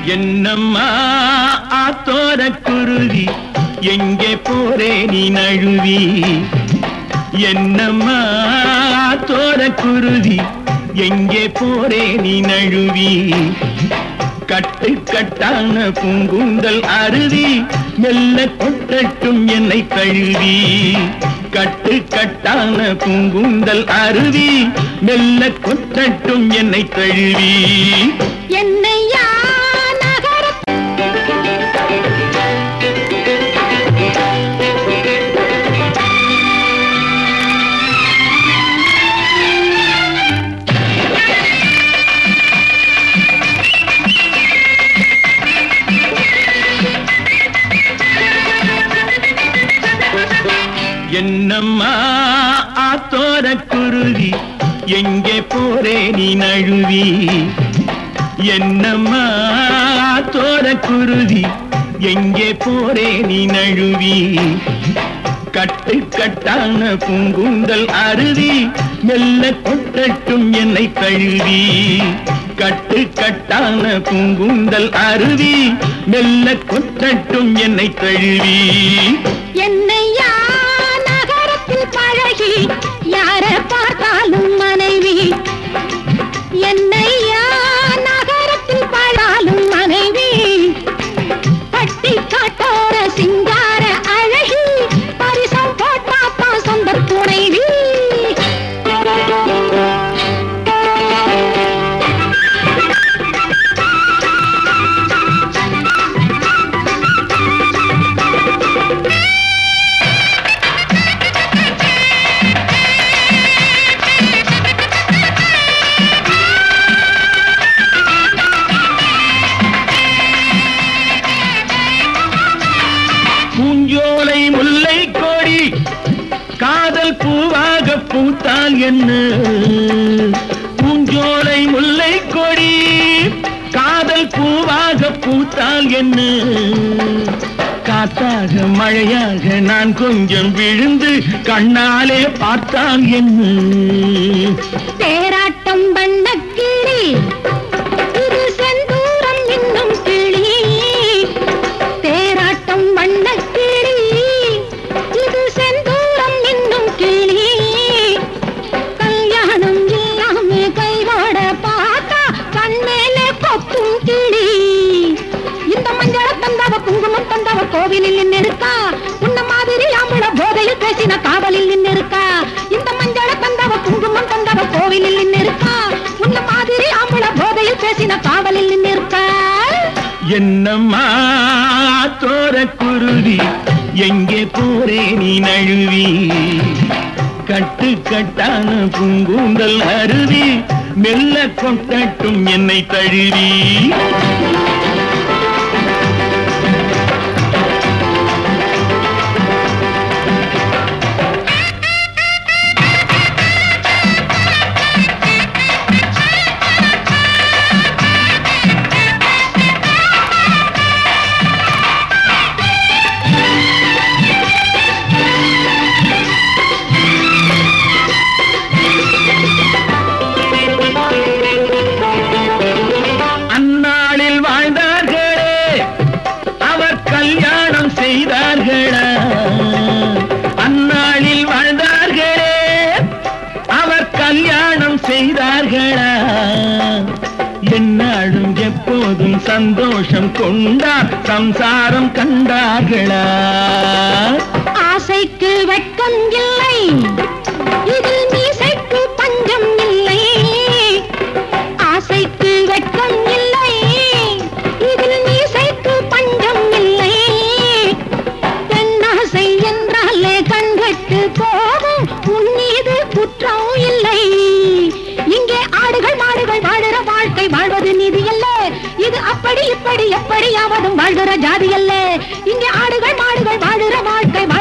என்னம்மா ஆத்தோர குருவி எங்கே போரே நீ நழுவி என்னம்மா ஆத்தோர குருவி எங்கே போரே நீ நழுவி கட்டு கட்டான பூங்குந்தல் அருவி மெல்ல கொட்டட்டும் என்னை கழுவி கட்டு கட்டான பூங்குந்தல் அருவி மெல்ல கொட்டட்டும் என்னை கழுவி என்னையா நகர என்னம்மா ஆத்தோர குருவி எங்கே போரே நீ நழுவி என்னம்மா ஆத்தோர குருவி எங்கே போரே நீ நழுவி கட்டு கட்டான பூங்குந்தல் அருவி மெல்ல கொட்டட்டும் என்னை கழுவி கட்டு கட்டான பூங்குந்தல் அருவி மெல்ல கொட்டட்டும் என்னை கழுவி என்னையா நகரத்தில் பழகி யார பார்த்தாலும் மனைவி என்னையா நகரத்தில் பழாலும் மனைவி பட்டி காட்டோர சிங்கார அழகி பரிசம் போட்டாப்பா சொந்த துணைவி பூஞ்சோலை முல்லை கொடி காதல் பூவாக பூத்தால் என்ன பூஞ்சோலை முல்லை கொடி காதல் பூவாக பூத்தால் என்ன காத்தாக மழையாக நான் கொஞ்சம் விழுந்து கண்ணாலே பார்த்தால் என்ன தேராட்டம் வண்ண கிளி இது செந்தூரம் இன்னும் கிளி தேராட்டம் வண்ண கிளி இது செந்தூரம் இன்னும் கிளி கல்யாணம் இல்லாம கைவாட பார்த்தா கண்மேலே கொத்தும் கிளி இந்த மஞ்சள தந்தவ குங்குமம் தந்தவ கோவிலில் நின்று இருக்கா உன்ன மாதிரி ஆம்பள போதையில் பேசின காவலில் நின்று இருக்கா இந்த மஞ்சள தந்தவ குங்குமம் தந்தவ கோவிலில் நின்று இருக்கா உன்ன மாதிரி ஆம்பள போதையில் பேசின காவலில் நின்று இருக்கா என்னம்மா தோர குருவி எங்கே போரே நீ நழுவி கட்டு கட்டான பூங்கூந்தல் அருவி மெல்ல கொட்டட்டும் என்னை தழுவி அந்நாளில் வாழ்ந்தார்களே அவர் கல்யாணம் செய்தார்களா அந்நாளில் வாழ்ந்தார்களே அவர் கல்யாணம் செய்தார்களா என்னாலும் எப்போதும் சந்தோஷம் கொண்டார் சம்சாரம் கண்டார்களா ஆசைக்கு வெட்கம் இல்லை இதில் மீசைக்கு பஞ்சம் இல்லை ஆசைக்கு வெட்கம் இல்லை இதில் மீசைக்கு பஞ்சம் இல்லை பெண்ணாசை என்றாலே கண்கட்டு போகும் உன் மீது குற்றம் இல்லை இங்கே ஆடுகள் மாடுகள் வாழுற வாழ்க்கை வாழ்வது நீதி அல்ல இது அப்படி இப்படி எப்படியாவதும் வாழ்கிற ஜாதி அல்ல இங்கே ஆடுகள் மாடுகள் வாழுற வாழ்க்கை